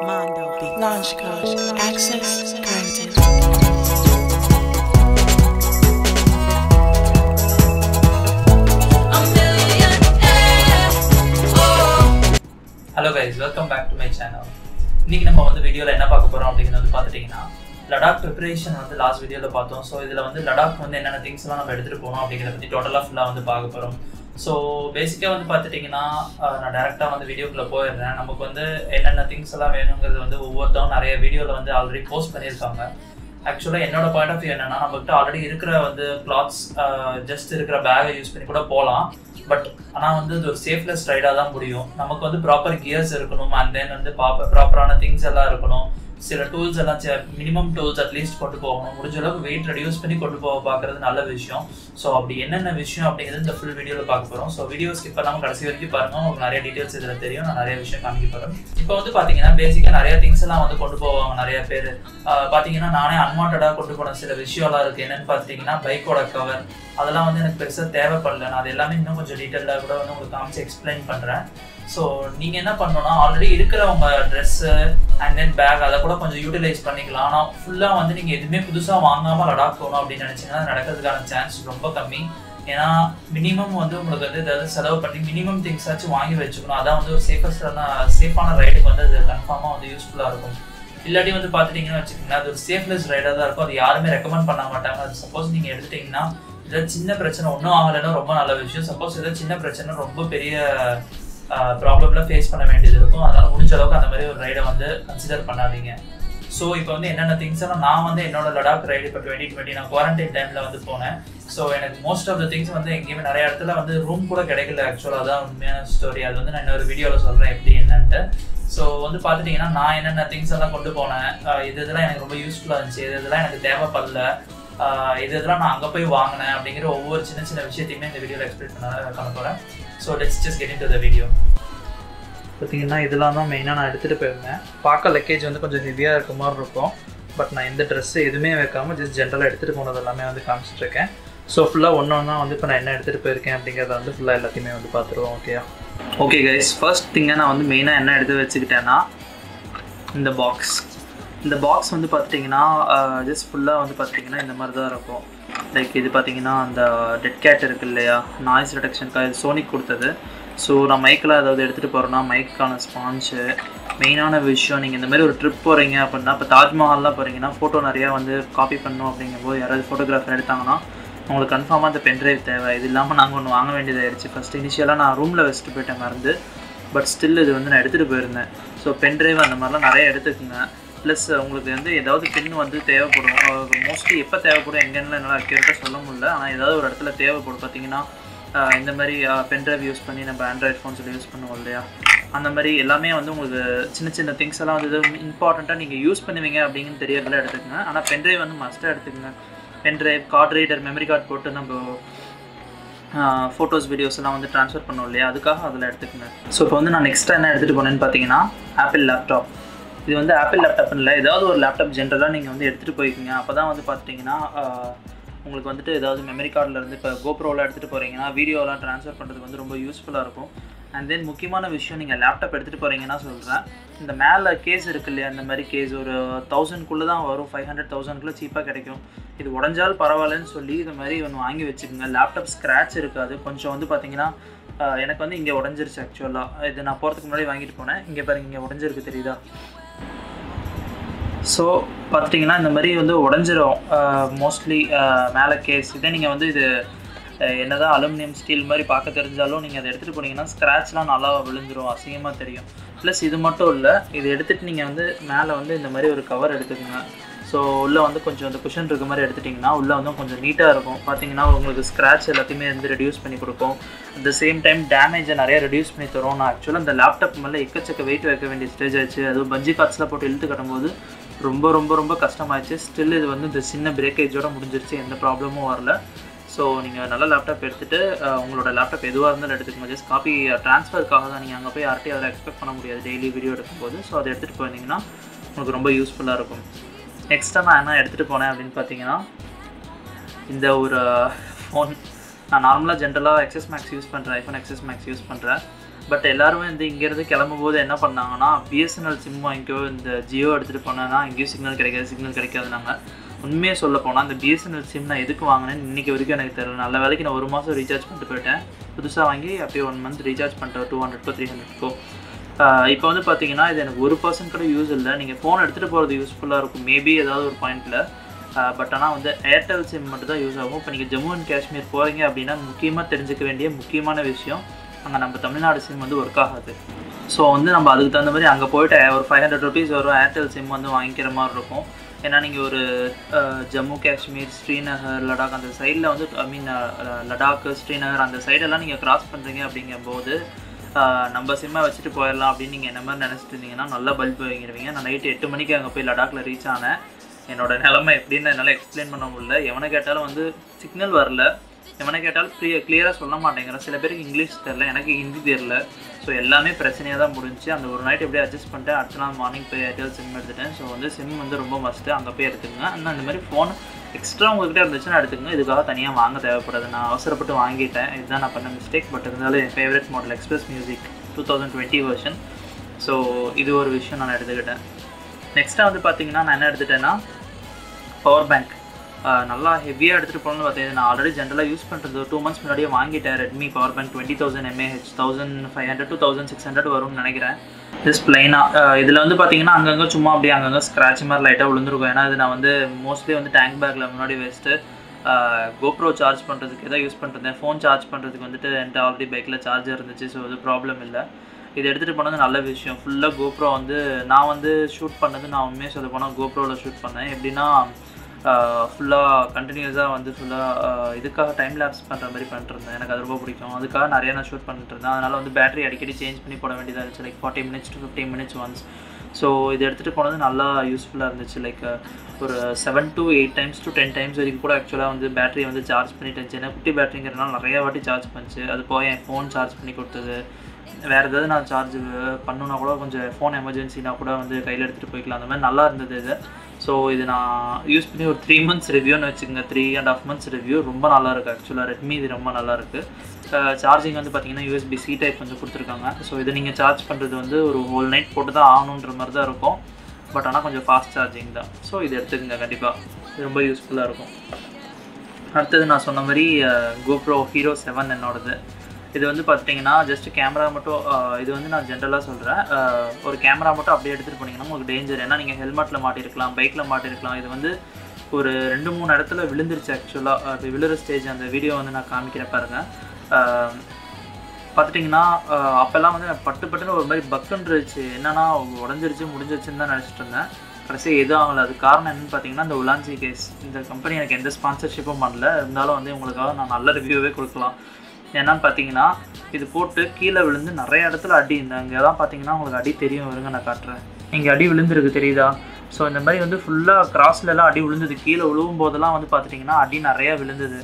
Mondo Beat. Launch code. Access granted. Hello guys welcome back to my channel இன்னைக்கு நம்ம வந்து வீடியோவில் என்ன பார்க்க போகிறோம் அப்படிங்கிறது வந்து பார்த்துட்டிங்கன்னா லடாக் ப்ரிப்பரேஷன் வந்து லாஸ்ட் வீடியோவில் பார்த்தோம் ஸோ இதில் வந்து லடாக் வந்து என்னென்ன திங்ஸ்லாம் நம்ம எடுத்துகிட்டு போகணும் அப்படிங்கிறத பற்றி டோட்டலாக ஃபுல்லாக வந்து பார்க்க போகிறோம் ஸோ பேசிக்காக வந்து பார்த்துட்டிங்கன்னா அஹ், நான் டேரெக்டாக வந்து வீடியோக்குள்ளே போயிடுறேன் நமக்கு வந்து என்னென்ன திங்ஸ் எல்லாம் வேணுங்கிறது வந்து ஒவ்வொருத்தரும் நிறைய வீடியோவில் வந்து ஆல்ரெடி போஸ்ட் பண்ணியிருக்காங்க ஆக்சுவலாக என்னோட பாயிண்ட் ஆஃப் வியூ என்னன்னா நம்மகிட்ட ஆல்ரெடி இருக்கிற வந்து கிளாத்ஸ் ஜஸ்ட் இருக்கிற பேகை யூஸ் பண்ணி கூட போகலாம் பட் ஆனால் வந்து இது ஒரு சேஃப்லெஸ் ரைடாக தான் முடியும் நமக்கு வந்து ப்ராப்பர் கியர்ஸ் இருக்கணும் அண்ட் தென் வந்து ப்ராப்பரான திங்ஸ் எல்லாம் இருக்கணும் சில டூல்ஸ் எல்லாம் மினிமம் டூல்ஸ் அட்லீஸ்ட் கொண்டு போகணும் முடிஞ்ச அளவுக்கு வெயிட் ரெடியூஸ் பண்ணி கொண்டு போக பார்க்கறது நல்ல விஷயம் ஸோ அப்படி என்னென்ன விஷயம் அப்படிங்கிறது இந்த ஃபுல் வீடியோவில் பார்க்க போகிறோம் ஸோ வீடியோ ஸ்கிப் பண்ணாமல் கடைசி வரைக்கும் பாருங்க உங்களுக்கு நிறைய டீட்டெயில்ஸ் இதில் தெரியும் நான் நிறைய விஷயம் காமிக்க போகிறேன் இப்போ வந்து பார்த்தீங்கன்னா பேசிக்காக நிறைய திங்ஸ் எல்லாம் வந்து கொண்டு போவாங்க நிறைய பேர் பார்த்தீங்கன்னா நானே அன்வான்டாக கொண்டு போன சில விஷயம்லாம் இருக்குது என்னென்னு பார்த்தீங்கன்னா பைக்கோட கவர் அதெல்லாம் வந்து எனக்கு பெருசாக தேவைப்படல நான் அது எல்லாமே இன்னும் கொஞ்சம் டீட்டெயிலாக கூட வந்து உங்களுக்கு காமிச்சு எக்ஸ்பிளைன் பண்ணுறேன் ஸோ நீங்கள் என்ன பண்ணணும்னா ஆல்ரெடி இருக்கிற உங்கள் ட்ரெஸ்ஸு அண்ட் தென் பேக் அதை கூட கொஞ்சம் யூட்டிலைஸ் பண்ணிக்கலாம் ஆனால் ஃபுல்லாக வந்து நீங்கள் எதுவுமே புதுசாக வாங்காமல் லடாக் போகணும் அப்படின்னு நினச்சிங்கன்னா நடக்கிறதுக்கான சான்ஸ் ரொம்ப கம்மி ஏன்னா மினிமம் வந்து உங்களுக்கு வந்து ஏதாவது செலவு பண்ணி மினிமம் திங்ஸ் ஆச்சும் வாங்கி வச்சுக்கணும் அதான் வந்து ஒரு சேஃபஸ்டான சேஃபான ரைடுக்கு வந்து அது கன்ஃபார்மாக வந்து யூஸ்ஃபுல்லாக இருக்கும் இல்லாட்டி வந்து பார்த்துட்டிங்கன்னு வச்சுக்கோங்களேன் அது ஒரு சேஃப்லெஸ் ரைடாக தான் இருக்கும் அது யாருமே ரெக்கமெண்ட் பண்ண மாட்டாங்க அது சப்போஸ் நீங்கள் எடுத்துட்டிங்கன்னா ஏதாவது சின்ன பிரச்சனை ஒன்றும் ஆகலைன்னா ரொம்ப நல்ல விஷயம் சப்போஸ் ஏதாவது சின்ன பிரச்சனை ரொம்ப பெரிய ப்ராப்ளம்லாம் ஃபேஸ் பண்ண வேண்டியது இருக்கும் அதனால முடிஞ்ச அளவுக்கு அந்த மாதிரி ஒரு ரைடை வந்து கன்சிடர் பண்ணாதீங்க ஸோ இப்போ வந்து என்னென்ன திங்ஸ் எல்லாம் நான் வந்து என்னோட லடாக் ரைடு இப்போ டுவெண்ட்டி டுவெண்ட்டி நான் குவாரண்டைன் டைமில் வந்து போனேன் ஸோ எனக்கு மோஸ்ட் ஆஃப் த திங்ஸ் வந்து எங்கேயுமே நிறைய இடத்துல வந்து ரூம் கூட கிடைக்கல ஆக்சுவலாக அதான் உண்மையான ஸ்டோரி அது வந்து நான் இன்னொரு வீடியோவில் சொல்கிறேன் எப்படி என்னன்ட்டு ஸோ வந்து பார்த்துட்டிங்கன்னா நான் என்னென்ன திங்ஸ் எல்லாம் கொண்டு போனேன் அஹ் இது இதெல்லாம் எனக்கு ரொம்ப யூஸ்ஃபுல்லாக இருந்துச்சு இது இதெல்லாம் எனக்கு தேவைப்படல ஆஹ் இது இதெல்லாம் நான் அங்கே போய் வாங்கினேன் அப்படிங்கிற ஒவ்வொரு சின்ன சின்ன விஷயத்தையுமே இந்த வீடியோவில் எக்ஸ்பிளைன் பண்ண பண்ண போகிறேன் so let's just get into the video பார்த்தீங்கன்னா இதெல்லாம் தான் மெயினாக நான் எடுத்துகிட்டு போயிருந்தேன் பார்க்க லக்கேஜ் வந்து கொஞ்சம் ஹெவியாக இருக்க மாதிரி இருக்கும் பட் நான் எந்த ட்ரெஸ்ஸு எதுவுமே வைக்காமல் ஜஸ்ட் ஜென்ரலாக எடுத்துகிட்டு போனது எல்லாமே வந்து காமிச்சிட்டு இருக்கேன் ஸோ ஃபுல்லாக ஒன்று ஒன்றா வந்து இப்போ நான் என்ன எடுத்துகிட்டு போயிருக்கேன் அப்படிங்கிறத வந்து ஃபுல்லாக எல்லாத்தையுமே வந்து பார்த்துருவோம் ஓகேயா ஓகே கைஸ் ஃபர்ஸ்ட் திங்கை நான் வந்து மெயினாக என்ன எடுத்து வச்சுக்கிட்டேன்னா இந்த பாக்ஸ் இந்த பாக்ஸ் வந்து பார்த்துட்டிங்கன்னா ஜஸ்ட் ஃபுல்லாக வந்து பார்த்திங்கன்னா இந்த மாதிரி தான் இருக்கும் லைக் இது பார்த்தீங்கன்னா அந்த டெட் கேட் இருக்கு இல்லையா நாய்ஸ் ரிடக்ஷனுக்காக இது சோனிக் கொடுத்தது ஸோ நான் மைக்கில் ஏதாவது எடுத்துகிட்டு போகிறேன்னா மைக்கான ஸ்பான்ச்சு மெயினான விஷயம் நீங்கள் இந்த மாதிரி ஒரு ட்ரிப் போகிறீங்க அப்படின்னா இப்போ தாஜ்மஹால்லாம் போகிறீங்கன்னா ஃபோட்டோ நிறையா வந்து காப்பி பண்ணணும் அப்படிங்கும்போது யாராவது ஃபோட்டோகிராஃபர் எடுத்தாங்கன்னா உங்களுக்கு கன்ஃபார்மாக அந்த பென்ட்ரைவ் தேவை இது இல்லாமல் நாங்கள் ஒன்று வாங்க வேண்டியதாகிடுச்சு ஃபஸ்ட் இனிஷியலாக நான் ரூமில் வச்சுட்டு போயிட்டேன் மறந்து பட் ஸ்டில் இது வந்து நான் எடுத்துகிட்டு போயிருந்தேன் ஸோ பென்ட்ரைவ் அந்த மாதிரிலாம் நிறைய எடுத்துக்கோங்க ப்ளஸ் உங்களுக்கு வந்து ஏதாவது பின் வந்து தேவைப்படும் மோஸ்ட்லி எப்போ தேவைப்படும் எங்கன்னு என்னால் அக்யூரேட்டாக சொல்ல முடியல ஆனால் ஏதாவது ஒரு இடத்துல தேவைப்படும் பார்த்தீங்கன்னா ஆஹ் இந்த மாதிரி பென்ட்ரைவ் யூஸ் பண்ணி நம்ம ஆண்ட்ராய்ட் ஃபோன்ஸில் யூஸ் பண்ணுவோம் இல்லையா அந்த மாதிரி எல்லாமே வந்து உங்களுக்கு சின்ன சின்ன திங்ஸ் எல்லாம் வந்து இம்பார்ட்டண்ட்டாக நீங்கள் யூஸ் பண்ணுவீங்க அப்படிங்கன்னு தெரியறதுல எடுத்துக்கங்க ஆனால் பென்ட்ரைவ் வந்து மஸ்ட்டாக எடுத்துக்கங்க pen drive card reader memory card போட்டு நம்ம ஃபோட்டோஸ் வீடியோஸ் எல்லாம் வந்து ட்ரான்ஸ்ஃபர் பண்ணோம் இல்லையா அதுக்காக அதில் எடுத்துக்கங்க ஸோ இப்போ வந்து நான் நெக்ஸ்ட்டாக என்ன எடுத்துகிட்டு போனேன்னு பார்த்தீங்கன்னா ஆப்பிள் லேப்டாப் இது வந்து ஆப்பிள் லேப்டாப் இல்லை ஏதாவது ஒரு லேப்டாப் ஜென்ரலாக நீங்கள் வந்து எடுத்துகிட்டு போய்க்குங்க அப்போ தான் வந்து பார்த்துட்டிங்கன்னா ஆஹ், உங்களுக்கு வந்துட்டு ஏதாவது மெமரி கார்டில் இருந்து இப்போ கோப்ரோவில் எடுத்துகிட்டு போகிறீங்கன்னா வீடியோலாம் ட்ரான்ஸ்ஃபர் பண்ணுறதுக்கு வந்து ரொம்ப யூஸ்ஃபுல்லாக இருக்கும் அண்ட் தென் முக்கியமான விஷயம் நீங்கள் லேப்டாப் எடுத்துகிட்டு போகிறீங்கன்னா சொல்கிறேன் இந்த மேலே கேஸ் இருக்கு இல்லையா இந்த மாதிரி கேஸ் ஒரு தௌசண்ட்குள்ளே தான் வரும் ஃபைவ் ஹண்ட்ரட் தௌசண்ட்குள்ளே சீப்பாக கிடைக்கும் இது உடஞ்சால் பரவாயில்லன்னு சொல்லி இது மாதிரி ஒன்று வாங்கி வச்சுக்கோங்க லேப்டாப் ஸ்க்ராட்ச் இருக்காது கொஞ்சம் வந்து பார்த்தீங்கன்னா ஆஹ், எனக்கு வந்து இங்கே உடஞ்சிருச்சு ஆக்சுவலாக இது நான் போகிறதுக்கு முன்னாடி வாங்கிட்டு போனேன் இங்கே பாருங்க இங்கே உடஞ்சிருக்கு தெரியுதா ஸோ பார்த்துட்டிங்கன்னா இந்த மாதிரி வந்து உடஞ்சிரும் மோஸ்ட்லி மேலே கேஸ் இதே நீங்கள் வந்து இது அஹ், என்னதான் அலுமினியம் ஸ்டீல் மாதிரி பார்க்க தெரிஞ்சாலும் நீங்கள் அதை எடுத்துகிட்டு போனீங்கன்னா ஸ்க்ராட்ச்லாம் நல்லா விழுந்துரும் அசிங்கமாக தெரியும் ப்ளஸ் இது மட்டும் இல்லை இது எடுத்துகிட்டு நீங்கள் வந்து மேலே வந்து இந்த மாதிரி ஒரு கவர் எடுத்துக்கோங்க ஸோ உள்ளே வந்து கொஞ்சம் அந்த குஷன் இருக்க மாதிரி எடுத்துட்டிங்கன்னா உள்ளே வந்து கொஞ்சம் நீட்டாக இருக்கும் பார்த்தீங்கன்னா உங்களுக்கு ஸ்க்ராட்ச் எல்லாத்தையுமே வந்து ரெடியூஸ் பண்ணி கொடுக்கும் அட் த சேம் டைம் டேமேஜை நிறைய ரெடியூஸ் பண்ணி தரும் நான் ஆக்சுவலாக இந்த லேப்டாப் மேலே எக்கச்சக்க வெயிட் வைக்க வேண்டிய ஸ்டேஜ் ஆச்சு அதுவும் பஞ்சி காட்ஸில் போட்டு இழுத்து கட்டும்போது ரொம்ப ரொம்ப ரொம்ப கஷ்டமாயிடுச்சு ஸ்டில் இது வந்து இந்த சின்ன பிரேக்கேஜோட முடிஞ்சிருச்சு எந்த ப்ராப்ளமும் வரல ஸோ நீங்கள் நல்ல லேப்டாப் எடுத்துகிட்டு உங்களோட லேப்டாப் எதுவாக இருந்தாலும் எடுத்துக்கோங்க ஜஸ்ட் காப்பி ட்ரான்ஸ்ஃபருக்காக தான் நீங்கள் அங்கே போய் யார்ட்டையும் அதில் எக்ஸ்பெக்ட் பண்ண முடியாது டெய்லி வீடியோ எடுக்கும்போது ஸோ அதை எடுத்துகிட்டு போயிருந்தீங்கன்னா உங்களுக்கு ரொம்ப யூஸ்ஃபுல்லாக இருக்கும் நெக்ஸ்ட்டாக நான் என்ன எடுத்துகிட்டு போனேன் அப்படின்னு பார்த்தீங்கன்னா இந்த ஒரு ஃபோன் நான் நார்மலாக ஜென்ரலாக எக்ஸஸ் மேக்ஸ் யூஸ் பண்ணுறேன் ஐஃபோன் எக்ஸஸ் மேக்ஸ் யூஸ் பண்ணுறேன் பட் எல்லாருமே வந்து இங்கேருந்து கிளம்பும்போது என்ன பண்ணாங்கன்னா பிஎஸ்என்எல் சிம் வாங்கிக்கோ இந்த ஜியோ எடுத்துகிட்டு போனேன்னா எங்கேயும் சிக்னல் கிடைக்காது சிக்னல் கிடைக்காதுனாங்க உண்மையாக சொல்ல போனால் அந்த பிஎஸ்என்எல் சிம் நான் எதுக்கு வாங்கினேன்னு இன்றைக்கி வரைக்கும் எனக்கு தெரியல நல்ல வேலைக்கு நான் ஒரு மாதம் ரீசார்ஜ் பண்ணிட்டு போயிட்டேன் புதுசாக வாங்கி அப்படியே ஒன் மந்த் ரீசார்ஜ் பண்ணிட்டேன் டூ ஹண்ட்ரட்க்கோ த்ரீ ஹண்ட்ரட்க்கோ இப்போ வந்து பார்த்தீங்கன்னா இது எனக்கு ஒரு பர்சன்ட் கூட யூஸ் இல்லை நீங்கள் ஃபோன் எடுத்துகிட்டு போகிறது யூஸ்ஃபுல்லாக இருக்கும் மேபி ஏதாவது ஒரு பாயிண்ட்டில் பட் ஆனால் வந்து ஏர்டெல் சிம் மட்டும் தான் யூஸ் ஆகும் இப்போ நீங்கள் ஜம்மு அண்ட் காஷ்மீர் போகிறீங்க அப்படின்னா முக்கியமாக தெரிஞ்சுக்க வேண்டிய முக்கியமான விஷயம் அங்கே நம்ம தமிழ்நாடு சிம் வந்து ஒர்க் ஆகாது ஸோ வந்து நம்ம அதுக்கு தகுந்த மாதிரி அங்கே போயிட்டு ஒரு ஃபைவ் ஹண்ட்ரட் ருபீஸ் வரும் ஏர்டெல் சிம் வந்து வாங்கிக்கிற மாதிரி இருக்கும் ஏன்னா நீங்கள் ஒரு அஹ், ஜம்மு காஷ்மீர் ஸ்ரீநகர் லடாக் அந்த சைடில் வந்து ஐ மீன் லடாக் ஸ்ரீநகர் அந்த சைடெல்லாம் நீங்கள் கிராஸ் பண்ணுறீங்க அப்படிங்கும்போது அஹ், நம்ம சிம்மை வச்சுட்டு போயிடலாம் அப்படின்னு நீங்கள் என்ன மாதிரி நினச்சிட்டு இருந்தீங்கன்னா நல்ல பல்ப் வாங்கிடுவீங்க நான் நைட்டு எட்டு மணிக்கு அங்கே போய் லடாக்ல ரீச் ஆனேன் என்னோட நிலைமை எப்படின்னு என்னால் எக்ஸ்பிளைன் பண்ண முடியல எவனை கேட்டாலும் வந்து சிக்னல் வரல எவனை கேட்டாலும் க்ளிய கிளியராக சொல்ல மாட்டேங்கிறேன் சில பேருக்கு இங்கிலீஷ் தெரில எனக்கு ஹிந்தி தெரில ஸோ எல்லாமே பிரச்சனையாக தான் முடிஞ்சுச்சு அந்த ஒரு நைட் எப்படியே அட்ஜஸ்ட் பண்ணிட்டு அடுத்த நாள் மார்னிங் போய் ஏர்டெல் சிம் எடுத்துட்டேன் ஸோ வந்து சிம் வந்து ரொம்ப மஸ்ட்டு அங்கே போய் எடுத்துக்கங்க ஆனால் இந்த மாதிரி ஃபோன் எக்ஸ்ட்ரா உங்ககிட்ட இருந்துச்சுன்னா எடுத்துக்கங்க இதுக்காக தனியாக வாங்க தேவைப்படாது நான் அவசரப்பட்டு வாங்கிட்டேன் இதுதான் நான் பண்ண மிஸ்டேக் பட் இருந்தாலும் என் favourite model express music two thousand twenty version so இது ஒரு விஷயம் நான் எடுத்துக்கிட்டேன் நெக்ஸ்ட்டாக வந்து பார்த்தீங்கன்னா நான் என்ன எடுத்துட்டேன்னா பவர் பேங்க் நல்லா ஹெவியாக எடுத்துகிட்டு போகணும்னு பார்த்தீங்கன்னா நான் ஆல்ரெடி ஜென்ரலாக யூஸ் பண்ணுறது டூ மந்த்ஸ் முன்னாடியே வாங்கிட்டேன் Redmi power bank twenty thousand mAh thousand five hundred two thousand six hundred வரும்னு நினைக்கிறேன் ஜஸ்ட் பிளைனாக இதில் வந்து பார்த்தீங்கன்னா அங்கங்கே சும்மா அப்படியே அங்கங்கே ஸ்க்ராட்ச் மாதிரி லைட்டாக விழுந்துருக்கும் ஏன்னா இது நான் வந்து மோஸ்ட்லி வந்து டேங்க் பேக்கில் முன்னாடி வச்சுட்டு கோப்ரோ சார்ஜ் பண்ணுறதுக்கு எதாவது யூஸ் பண்ணுறேன் ஃபோன் சார்ஜ் பண்ணுறதுக்கு வந்துட்டு என்கிட்ட ஆல்ரெடி பைக்கில் சார்ஜர் இருந்துச்சு ஸோ இது ப்ராப்ளம் இல்லை இது எடுத்துகிட்டு போனது நல்ல விஷயம் ஃபுல்லாக கோப்ரோ வந்து நான் வந்து ஷூட் பண்ணது நான் உண்மையாக சொல்ல போனால் கோப்ரோவில் ஷூட் பண்ணேன் எப்படின்னா ஃபுல்லாக கண்டினியூஸாக வந்து ஃபுல்லாக இதுக்காக டைம் லேப்ஸ் பண்ணுற மாதிரி பண்ணிட்டுருந்தேன் எனக்கு அது ரொம்ப பிடிக்கும் அதுக்காக நிறைய நான் ஷூட் பண்ணிட்டு இருந்தேன் அதனால் வந்து பேட்டரி அடிக்கடி சேஞ்ச் பண்ணி போட வேண்டியதாக இருந்துச்சு like forty minutes to fifteen minutes once so இது எடுத்துகிட்டு போனது நல்லா யூஸ்ஃபுல்லாக இருந்துச்சு லைக் ஒரு seven to eight times to ten times வரைக்கும் கூட ஆக்சுவலாக வந்து பேட்டரி வந்து சார்ஜ் பண்ணிட்டு இருந்துச்சு ஏன்னா குட்டி பேட்டரிங்கிறதுனால நிறைய வாட்டி சார்ஜ் பண்ணிச்சு அது போய் என் ஃபோன் சார்ஜ் பண்ணி கொடுத்தது வேறு ஏதாவது நான் சார்ஜ் பண்ணுனா கூட கொஞ்சம் ஃபோன் எமர்ஜென்சினா கூட வந்து கையில் எடுத்துகிட்டு போய்க்கலாம் அந்த மாதிரி நல்லா இருந்தது இது ஸோ இது நான் யூஸ் பண்ணி ஒரு த்ரீ மந்த்ஸ் ரிவ்யூன்னு வச்சுக்கோங்க three and half months review ரொம்ப நல்லா இருக்குது ஆக்சுவலாக ரெட்மி இது ரொம்ப நல்லா இருக்குது சார்ஜிங் வந்து பார்த்தீங்கன்னா யூஎஸ்பி சி டைப் கொஞ்சம் கொடுத்துருக்காங்க ஸோ இதை நீங்கள் சார்ஜ் பண்ணுறது வந்து ஒரு ஹோல் நைட் போட்டு தான் ஆகணுன்ற மாதிரி தான் இருக்கும் பட் ஆனால் கொஞ்சம் ஃபாஸ்ட் சார்ஜிங் தான் ஸோ இது எடுத்துக்கங்க கண்டிப்பாக இது ரொம்ப யூஸ்ஃபுல்லாக இருக்கும் அடுத்தது நான் சொன்ன மாதிரி கோப்ரோ ஹீரோ செவன் என்னோடது இது வந்து பார்த்துட்டிங்கன்னா ஜஸ்ட் கேமரா மட்டும் அஹ், இது வந்து நான் ஜென்ரலாக சொல்கிறேன் ஒரு கேமரா மட்டும் அப்படியே எடுத்துகிட்டு போனீங்கன்னா உங்களுக்கு டேஞ்சர் ஏன்னா நீங்கள் ஹெல்மெட்டில் மாட்டிருக்கலாம் பைக்கில் மாட்டிருக்கலாம் இது வந்து ஒரு ரெண்டு மூணு இடத்துல விழுந்துருச்சு ஆக்சுவலாக இப்போ விழுற ஸ்டேஜ் அந்த வீடியோ வந்து நான் காமிக்கிறேன் பாருங்கள் பார்த்துட்டிங்கன்னா அஹ், அப்போல்லாம் வந்து எனக்கு பட்டு பட்டுன்னு ஒரு மாதிரி பக்குன்றுச்சு என்னன்னா உடஞ்சிருச்சு முடிஞ்சிருச்சுன்னு தான் நினச்சிட்டு இருந்தேன் கடைசியாக எதுவும் ஆகலை அது காரணம் என்னன்னு பார்த்தீங்கன்னா இந்த உலான்சி கேஸ் இந்த கம்பெனி எனக்கு எந்த ஸ்பான்சர்ஷிப்பும் பண்ணல இருந்தாலும் வந்து உங்களுக்காக நான் நல்ல ரிவ்யூவே கொடுக்கலாம் என்னன்னு பார்த்தீங்கன்னா இது போட்டு கீழே விழுந்து நிறைய இடத்துல அடி இந்த இங்கே தான் பார்த்தீங்கன்னா உங்களுக்கு அடி தெரியும் வருங்க நான் காட்டுறேன் இங்கே அடி விழுந்திருக்கு தெரியுதா ஸோ இந்த மாதிரி வந்து ஃபுல்லாக கிராஸ்லலாம் அடி விழுந்தது கீழே விழுவும் போதெல்லாம் வந்து பார்த்துட்டிங்கன்னா அடி நிறையா விழுந்தது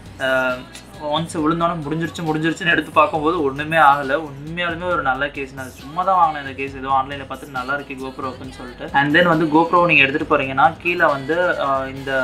ஒன்ஸ் விழுந்தோன்னே முடிஞ்சிருச்சு முடிஞ்சிருச்சுன்னு எடுத்து பார்க்கும்போது ஒன்றுமே ஆகலை உண்மையாலுமே ஒரு நல்ல கேஸ் நான் சும்மா தான் வாங்கினேன் இந்த கேஸ் ஏதோ ஆன்லைனில் பார்த்துட்டு நல்லா இருக்கு கோப்ரோக்குன்னு சொல்லிட்டு அண்ட் தென் வந்து கோப்ரோ நீங்கள் எடுத்துகிட்டு போகிறீங்கன்னா கீழே வந்து ஆஹ் இந்த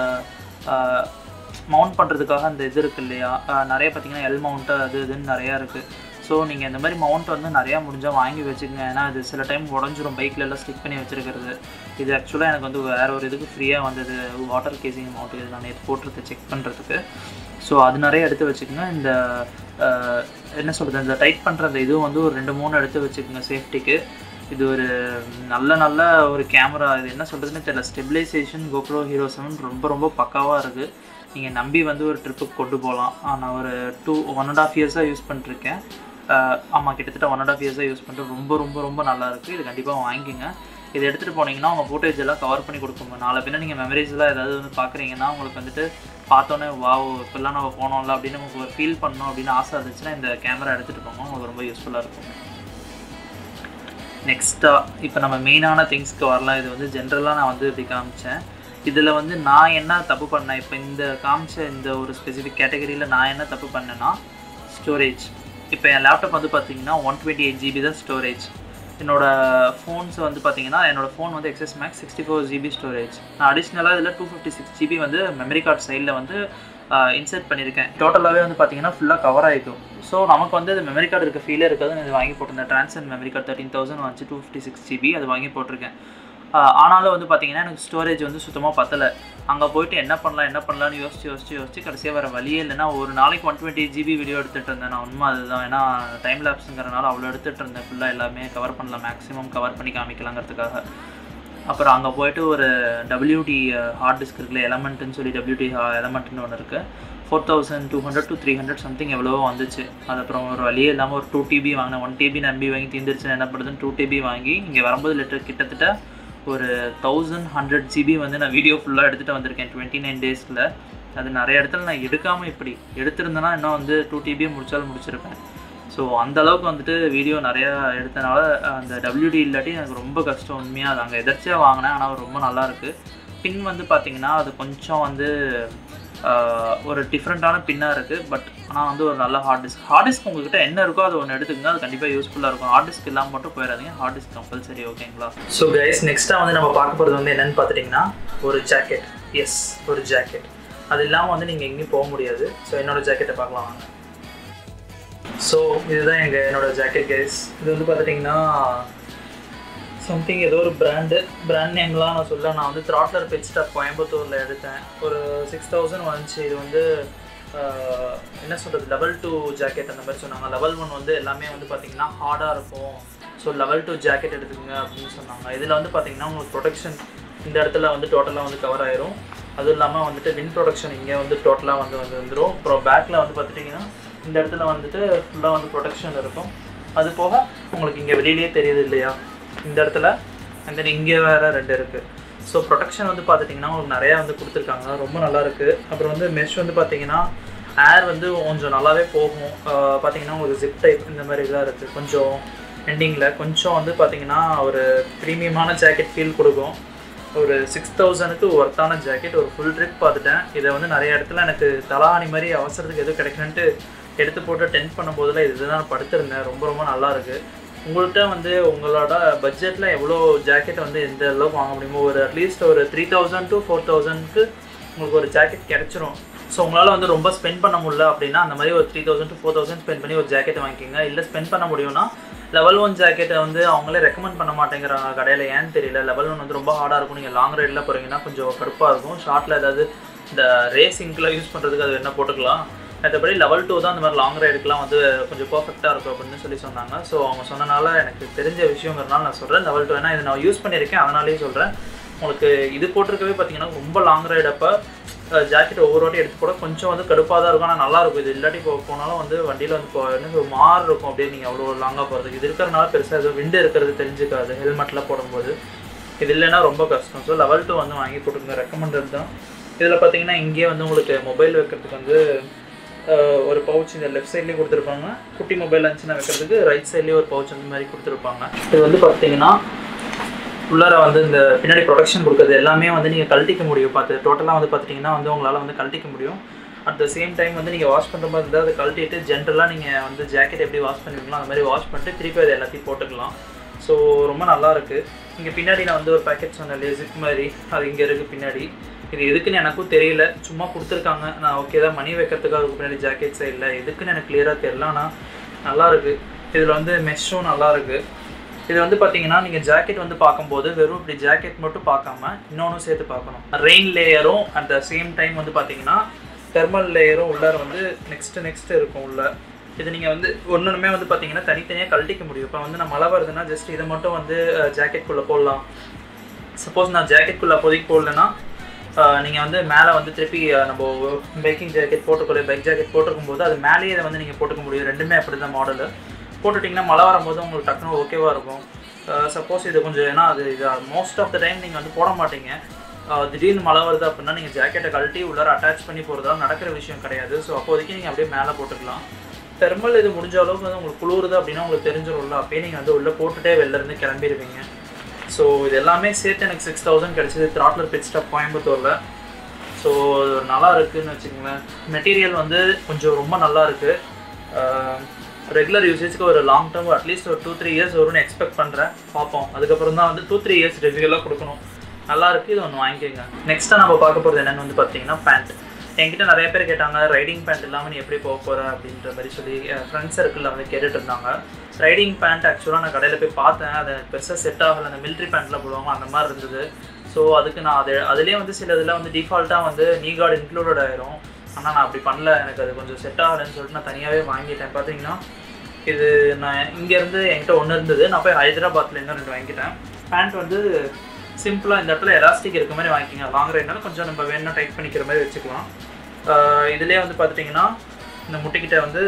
மவுண்ட் பண்ணுறதுக்காக அந்த இது இருக்கு இல்லையா ஆஹ் நிறைய பார்த்தீங்கன்னா எல் மவுண்ட்டு அது இதுன்னு நிறையா இருக்குது ஸோ நீங்கள் இந்த மாதிரி மவுண்ட் வந்து நிறையா முடிஞ்சால் வாங்கி வச்சுக்கோங்க ஏன்னா இது சில டைம் உடஞ்சிரும் பைக்கில் எல்லாம் ஸ்டிக் பண்ணி வச்சிருக்கிறது இது ஆக்சுவலாக எனக்கு வந்து வேறு ஒரு இதுக்கு ஃப்ரீயாக வந்தது வாட்டர் கேசிங் மவுண்ட் இது நான் நேற்று போட்டுருது செக் பண்ணுறதுக்கு ஸோ அது நிறைய எடுத்து வச்சுக்கோங்க இந்த ஆஹ், என்ன சொல்கிறது இந்த டைட் பண்ணுற அந்த இதுவும் வந்து ஒரு ரெண்டு மூணு எடுத்து வச்சுக்கோங்க சேஃப்டிக்கு இது ஒரு நல்ல நல்ல ஒரு கேமரா இது என்ன சொல்கிறதுன்னு தெரியல ஸ்டெபிலைசேஷன் கோப்ரோ ஹீரோ செவன் ரொம்ப ரொம்ப பக்காவாக இருக்குது நீங்கள் நம்பி வந்து ஒரு ட்ரிப்புக்கு கொண்டு போகலாம் நான் ஒரு டூ ஒன் அண்ட் ஆஃப் இயர்ஸாக யூஸ் பண்ணிருக்கேன் ஆமாம் கிட்டத்தட்ட ஒன் அண்ட் ஆஃப் இயர்ஸாக யூஸ் பண்ணிட்டு ரொம்ப ரொம்ப ரொம்ப நல்லா இருக்குது இது கண்டிப்பாக வாங்கிக்கோங்க இது எடுத்துகிட்டு போனீங்கன்னா உங்கள் ஃபோட்டேஜ் எல்லாம் கவர் பண்ணி கொடுக்குங்க நாளை பின்ன நீங்கள் மெமரிஸ் எல்லாம் ஏதாவது வந்து பார்க்குறீங்கன்னா உங்களுக்கு வந்துட்டு பார்த்தோன்னே வாவ் இப்போல்லாம் நம்ம போனோம்ல அப்படின்னு உங்களுக்கு ஒரு ஃபீல் பண்ணணும் அப்படின்னு ஆசை இருந்துச்சுன்னா இந்த கேமரா எடுத்துகிட்டு போங்க உங்களுக்கு ரொம்ப யூஸ்ஃபுல்லாக இருக்கும் நெக்ஸ்ட்டாக இப்போ நம்ம மெயினான திங்ஸ்க்கு வரலாம் இது வந்து ஜென்ரலாக நான் வந்து இப்படி காமிச்சேன் இதில் வந்து நான் என்ன தப்பு பண்ணேன் இப்போ இந்த காமிச்ச இந்த ஒரு ஸ்பெசிஃபிக் கேட்டகரியில் நான் என்ன தப்பு பண்ணேன்னா ஸ்டோரேஜ் இப்போ என் லேப்டாப் வந்து பார்த்தீங்கன்னா ஒன் டுவெண்ட்டி எயிட் ஜிபி தான் ஸ்டோரேஜ் என்னோட ஃபோன்ஸ் வந்து பார்த்தீங்கன்னா என்னோட ஃபோன் வந்து XS Max sixty four GB storage நான் அடிஷ்னலாக இதில் டூ ஃபிஃப்டி சிக்ஸ் ஜிபி வந்து மெமரி கார்டு சைடில் வந்து இன்சர்ட் பண்ணியிருக்கேன் டோட்டலாகவே வந்து பார்த்தீங்கன்னா ஃபுல்லாக கவர் ஆகிக்கும் ஸோ நமக்கு வந்து அது மெமரி கார்டு இருக்க ஃபீலே இருக்காது நான் இது வாங்கி போட்டிருந்தேன் transfer memory card thirteen thousand வந்துச்சு டூ ஃபிஃப்டி சிக்ஸ் ஜிபி அது வாங்கி போட்டிருக்கேன் ஆஹ் ஆனாலும் வந்து பார்த்தீங்கன்னா எனக்கு ஸ்டோரேஜ் வந்து சுத்தமாக பத்தலை அங்கே போயிட்டு என்ன பண்ணலாம் என்ன பண்ணலாம்னு யோசிச்சு யோசிச்சு யோசிச்சு கடைசியாக வேறு வழியே இல்லைன்னா ஒரு நாளைக்கு ஒன் டுவெண்ட்டி ஜிபி வீடியோ எடுத்துகிட்டு இருந்தேன் நான் உண்மை அதுதான் ஏன்னா டைம் லேப்ஸுங்கிறனால அவ்வளோ எடுத்துகிட்டு இருந்தேன் ஃபுல்லாக எல்லாமே கவர் பண்ணலாம் மேக்ஸிமம் கவர் பண்ணி காமிக்கலாங்கிறதுக்காக அப்புறம் அங்கே போயிட்டு ஒரு டபிள்யூடி ஹார்ட் டிஸ்க் இருக்குல்ல எலமெண்ட்டுன்னு சொல்லி டபிள்யூடி எலமெண்ட்னு ஒன்று இருக்குது four thousand two hundred to three hundred something எவ்வளவோ வந்துச்சு அது அப்புறம் ஒரு வழியே இல்லாமல் ஒரு டூ டிபி வாங்கினேன் ஒன் டிபி நம்பி வாங்கி தீர்ந்துருச்சு என்ன பண்ணுறதுன்னு டூ டிபி வாங்கி இங்கே வரும்போது லிட்டர் கிட்டத்தட்ட ஒரு தௌசண்ட் ஹண்ட்ரட் ஜிபி வந்து நான் வீடியோ ஃபுல்லாக எடுத்துகிட்டு வந்திருக்கேன் டுவெண்ட்டி நைன் டேஸில் அது நிறைய இடத்துல நான் எடுக்காமல் இப்படி எடுத்திருந்தேன்னா இன்னும் வந்து டூ டிபியை முடிச்சாலும் முடிச்சிருப்பேன் ஸோ அந்த அளவுக்கு வந்துட்டு வீடியோ நிறையா எடுத்தனால அந்த டபிள்யூடி இல்லாட்டி எனக்கு ரொம்ப கஷ்டம் உண்மையாக அது அங்கே எதர்ச்சியாக வாங்கினேன் ஆனால் ரொம்ப நல்லா இருக்கு பின் வந்து பார்த்தீங்கன்னா அது கொஞ்சம் வந்து ஆஹ், ஒரு டிஃப்ரெண்ட்டான பின்னாக இருக்குது பட் ஆனால் வந்து ஒரு நல்ல ஹார்ட் டிஸ்க் ஹார்ட் டிஸ்க் உங்ககிட்ட என்ன இருக்கோ அது ஒன்று எடுத்துக்கங்க அது கண்டிப்பாக யூஸ்ஃபுல்லாக இருக்கும் ஹார்ட் டிஸ்க் இல்லாமல் மட்டும் போயிடாதீங்க ஹார்ட் டிஸ்க் கம்பல்சரி ஓகேங்களா ஸோ கைஸ் நெக்ஸ்ட்டாக வந்து நம்ம பார்க்க போகிறது வந்து என்னென்னு பார்த்துட்டிங்கன்னா ஒரு ஜாக்கெட் எஸ் ஒரு ஜாக்கெட் அது இல்லாமல் வந்து நீங்கள் எங்கேயும் போக முடியாது ஸோ என்னோட ஜாக்கெட்டை பார்க்கலாம் வாங்க ஸோ இதுதான் எங்கள் என்னோட ஜாக்கெட் கைஸ் இது வந்து பார்த்துட்டிங்கன்னா சம்திங் ஏதோ ஒரு பிராண்டு பிராண்ட் நேம்லாம் நான் சொல்ல நான் வந்து த்ராட்லர் பெட் ஸ்டாப் கோயம்புத்தூரில் எடுத்தேன் ஒரு சிக்ஸ் தௌசண்ட் வந்துச்சு இது வந்து ஆஹ், என்ன சொல்கிறது லெவல் டூ ஜாக்கெட் அந்த மாதிரி சொன்னாங்க லெவல் ஒன் வந்து எல்லாமே வந்து பார்த்திங்கன்னா ஹார்டாக இருக்கும் ஸோ லெவல் டூ ஜாக்கெட் எடுத்துக்கங்க அப்படின்னு சொன்னாங்க இதில் வந்து பார்த்திங்கன்னா உங்களுக்கு ப்ரொடெக்ஷன் இந்த இடத்துல வந்து டோட்டலாக வந்து கவர் ஆயிரும் அதுவும் இல்லாமல் வந்துட்டு வின் ப்ரொடக்ஷன் இங்கே வந்து டோட்டலாக வந்து வந்து வந்துடும் அப்புறம் பேக்கில் வந்து பார்த்துட்டிங்கன்னா இந்த இடத்துல வந்துட்டு ஃபுல்லாக வந்து ப்ரொடெக்ஷன் இருக்கும் அது போக உங்களுக்கு இங்கே வெளியிலேயே தெரியுது இல்லையா இந்த இடத்துல அண்ட் தென் இங்கே வேறு ரெண்டு இருக்குது ஸோ ப்ரொடெக்ஷன் வந்து பார்த்துட்டிங்கன்னா உங்களுக்கு நிறையா வந்து கொடுத்துருக்காங்க ரொம்ப நல்லா இருக்குது அப்புறம் வந்து மெஷ் வந்து பார்த்தீங்கன்னா ஏர் வந்து கொஞ்சம் நல்லாவே போகும் ஆஹ் பார்த்தீங்கன்னா உங்களுக்கு ஜிப் டைப் இந்த மாதிரி இதெல்லாம் இருக்குது கொஞ்சம் எண்டிங்கில் கொஞ்சம் வந்து பார்த்தீங்கன்னா ஒரு ப்ரீமியமான ஜாக்கெட் ஃபீல் கொடுக்கும் ஒரு சிக்ஸ் தௌசண்ட்க்கு ஒர்த்தான ஜாக்கெட் ஒரு ஃபுல் ட்ரிப் பார்த்துட்டேன் இதை வந்து நிறைய இடத்துல எனக்கு தலாணி மாதிரி அவசரத்துக்கு எதுவும் கிடைக்கலன்ட்டு எடுத்து போட்டு டென்ட் பண்ணும்போதில் இதுதான் நான் படுத்திருந்தேன் ரொம்ப ரொம்ப நல்லா இருக்கு உங்கள்கிட்ட வந்து உங்களோட பட்ஜெட்டில் எவ்வளோ ஜாக்கெட் வந்து எந்த அளவுக்கு வாங்க முடியுமோ ஒரு அட்லீஸ்ட் ஒரு த்ரீ தௌசண்ட் டு ஃபோர் தௌசண்ட்க்கு உங்களுக்கு ஒரு ஜாக்கெட் கிடைச்சிரும் ஸோ உங்களால் வந்து ரொம்ப ஸ்பெண்ட் பண்ண முடியல அப்படின்னா அந்த மாதிரி ஒரு three thousand to four thousand spend பண்ணி ஒரு ஜாக்கெட் வாங்கிக்கோங்க இல்லை ஸ்பெண்ட் பண்ண முடியும்னா லெவல் ஒன் ஜாக்கெட்டை வந்து அவங்களே ரெக்கமெண்ட் பண்ண மாட்டேங்கிறாங்க கடையில் ஏன்னு தெரியல லெவல் ஒன் வந்து ரொம்ப ஹார்டாக இருக்கும் நீங்கள் லாங் ரைடில் போகிறீங்கன்னா கொஞ்சம் கடுப்பாக இருக்கும் ஷார்ட்டில் ஏதாவது இந்த ரேசிங்க்குலாம் யூஸ் பண்ணுறதுக்கு அது என்ன போட்டுக்கலாம் மற்றபடி லெவல் டூ தான் இந்த மாதிரி லாங் ரைடுக்குலாம் வந்து கொஞ்சம் பர்ஃபெக்டாக இருக்கும் அப்படின்னு சொல்லி சொன்னாங்க ஸோ அவங்க சொன்னனால எனக்கு தெரிஞ்ச விஷயங்கிறனால நான் சொல்கிறேன் லெவல் டூ ஏன்னா இது நான் யூஸ் பண்ணியிருக்கேன் அதனாலேயே சொல்கிறேன் உங்களுக்கு இது போட்டிருக்கவே பார்த்தீங்கன்னா ரொம்ப லாங் ரைடு அப்போ ஜாக்கெட் ஒவ்வொரு வாட்டி எடுத்து போட கொஞ்சம் வந்து கடுப்பாக தான் இருக்கும் ஆனால் நல்லா இருக்கும் இது இல்லாட்டி போ போனாலும் வந்து வண்டியில் வந்து போ என்ன சொல்றது, மாறு இருக்கும் அப்படியே நீங்கள் அவ்வளோ லாங்காக போகிறதுக்கு இது இருக்கிறனால பெருசாக எதுவும் விண்டு இருக்கிறது தெரிஞ்சுக்காது ஹெல்மெட்லாம் போடும்போது இது இல்லைன்னா ரொம்ப கஷ்டம் ஸோ லெவல் டூ வந்து வாங்கி போட்டுருங்க ரெக்கமெண்டட் தான் இதில் பார்த்தீங்கன்னா இங்கேயே வந்து உங்களுக்கு மொபைல் வைக்கிறதுக்கு வந்து அஹ், ஒரு பவுச் இந்த லெஃப்ட் சைட்லேயே கொடுத்துருப்பாங்க குட்டி மொபைல் இருந்துச்சுன்னா வைக்கிறதுக்கு ரைட் சைட்லேயே ஒரு பவுச் அந்த மாதிரி கொடுத்துருப்பாங்க இது வந்து பார்த்தீங்கன்னா உள்ளார வந்து இந்த பின்னாடி ப்ரொடக்ஷன் கொடுக்குறது எல்லாமே வந்து நீங்கள் கழட்டிக்க முடியும் பார்த்து டோட்டலாக வந்து பார்த்துட்டிங்கன்னா வந்து உங்களால் வந்து கழட்டிக்க முடியும் அட் த சேம் டைம் வந்து நீங்கள் வாஷ் பண்ணுற மாதிரி இருந்தால் அதை கழட்டிட்டு ஜென்ரலாக நீங்கள் வந்து ஜாக்கெட் எப்படி வாஷ் பண்ணுவீங்களோ அந்த மாதிரி வாஷ் பண்ணிட்டு திருப்பி அதை எல்லாத்தையும் போட்டுக்கலாம் ஸோ ரொம்ப நல்லா இருக்குது இங்கே பின்னாடி நான் வந்து ஒரு பேக்கெட் சொன்னேன் இல்லையா ஜிப் மாதிரி அது இங்கே இருக்குது பின்னாடி இது எதுக்குன்னு எனக்கும் தெரியல சும்மா கொடுத்துருக்காங்க நான் ஓகே தான் மணி வைக்கிறதுக்காக அதுக்கு பின்னாடி ஜாக்கெட்ஸே இல்லை எதுக்குன்னு எனக்கு கிளியராக தெரியல ஆனால் நல்லா இருக்கு இதில் வந்து மெஷ்ஷும் நல்லா இருக்கு இது வந்து பார்த்தீங்கன்னா நீங்கள் ஜாக்கெட் வந்து பார்க்கும்போது வெறும் இப்படி ஜாக்கெட் மட்டும் பார்க்காம இன்னொன்றும் சேர்த்து பார்க்கணும் ரெயின் லேயரும் அட் த சேம் டைம் வந்து பார்த்தீங்கன்னா தெர்மல் லேயரும் உள்ளார வந்து நெக்ஸ்ட் நெக்ஸ்ட் இருக்கும் உள்ள இது நீங்கள் வந்து ஒன்றுமே வந்து பார்த்தீங்கன்னா தனித்தனியாக கழட்டிக்க முடியும் இப்போ வந்து நான் மழை வருதுன்னா ஜஸ்ட் இதை மட்டும் வந்து ஜாக்கெட்குள்ளே போடலாம் சப்போஸ் நான் ஜாக்கெட்குள்ளே அப்போதைக்கு போடலன்னா நீங்கள் வந்து மேலே வந்து திருப்பி அஹ், நம்ம பைக்கிங் ஜாக்கெட் போட்டுக்கொள்ள பைக் ஜாக்கெட் போட்டிருக்கும் போது அது மேலேயே இதை வந்து நீங்கள் போட்டுக்க முடியும் ரெண்டுமே அப்படி தான் மாடலு போட்டுட்டிங்கன்னா மழை வரும்போது உங்களுக்கு டக்குனு ஓகேவாக இருக்கும் சப்போஸ் இது கொஞ்சம் ஏன்னா அது இது மோஸ்ட் ஆஃப் த டைம் நீங்கள் வந்து போட மாட்டீங்க அஹ், திடீர்னு மழை வருது அப்படின்னா நீங்கள் ஜாக்கெட்டை கழட்டி உள்ளார அட்டாச் பண்ணி போகிறதால நடக்கிற விஷயம் கிடையாது ஸோ அப்போதைக்கு நீங்கள் அப்படியே மேலே போட்டுக்கலாம் தெர்மல் இது முடிஞ்ச அளவுக்கு வந்து உங்களுக்கு குளிருது அப்படின்னா உங்களுக்கு தெரிஞ்சிடும்ல அப்பயே நீங்கள் வந்து உள்ளே போட்டுட்டே வெளில இருந்து கிளம்பிடுவீங்க ஸோ இது எல்லாமே சேர்த்து எனக்கு சிக்ஸ் தௌசண்ட் கிடச்சிது த்ராட்லர் பிட் ஸ்டாப் கோயம்புத்தூரில் ஸோ நல்லா இருக்குன்னு வச்சுக்கோங்களேன் மெட்டீரியல் வந்து கொஞ்சம் ரொம்ப நல்லா இருக்கு ரெகுலர் யூசேஜ்க்கு ஒரு லாங் டேர்ம் அட்லீஸ்ட் ஒரு டூ த்ரீ இயர்ஸ் வரும்னு எக்ஸ்பெக்ட் பண்ணுறேன் பார்ப்போம் அதுக்கப்புறம் தான் வந்து டூ த்ரீ இயர்ஸ் ரிவ்யூலாம் கொடுக்கணும் நல்லா இருக்கு இது ஒன்று வாங்கிக்கோங்க நெக்ஸ்ட்டாக நம்ம பார்க்க போகிறது என்னென்னு வந்து பார்த்தீங்கன்னா பேண்ட் என்கிட்ட நிறைய பேர் கேட்டாங்க ரைடிங் பேண்ட் இல்லாமல் நீ எப்படி போக போகிற அப்படின்ற மாதிரி சொல்லி ஃப்ரெண்ட்ஸ் சர்க்கிளில் வந்து கேட்டுட்டு இருந்தாங்க ரைடிங் பேண்ட் ஆக்சுவலாக நான் கடையில் போய் பார்த்தேன் அது எனக்கு பெருசாக செட் ஆகலை அந்த மிலிட்ரி பேண்ட்டில் போடுவாங்க அந்த மாதிரி இருந்தது ஸோ அதுக்கு நான் அது அதுலேயே வந்து சில இதில் வந்து டிஃபால்ட்டாக வந்து நீ கார்டு இன்க்ளூடட் ஆயிரும் ஆனால் நான் அப்படி பண்ணல எனக்கு அது கொஞ்சம் செட் ஆகலைன்னு சொல்லிட்டு நான் தனியாகவே வாங்கிட்டேன் பார்த்தீங்கன்னா இது நான் இங்கேருந்து என்கிட்ட ஒன்று இருந்தது நான் போய் ஹைதராபாத்லேருந்து ரெண்டு வாங்கிட்டேன் பேண்ட் வந்து சிம்பிளாக இந்த இடத்துல எலாஸ்டிக் இருக்க மாதிரி வாங்கிக்கிங்க லாங் ரைட்னால கொஞ்சம் நம்ம வேணும்னா டைட் பண்ணிக்கிற மாதிரி வச்சுக்கலாம் இதுலேயே வந்து பார்த்துட்டிங்கன்னா இந்த முட்டிக்கிட்ட வந்து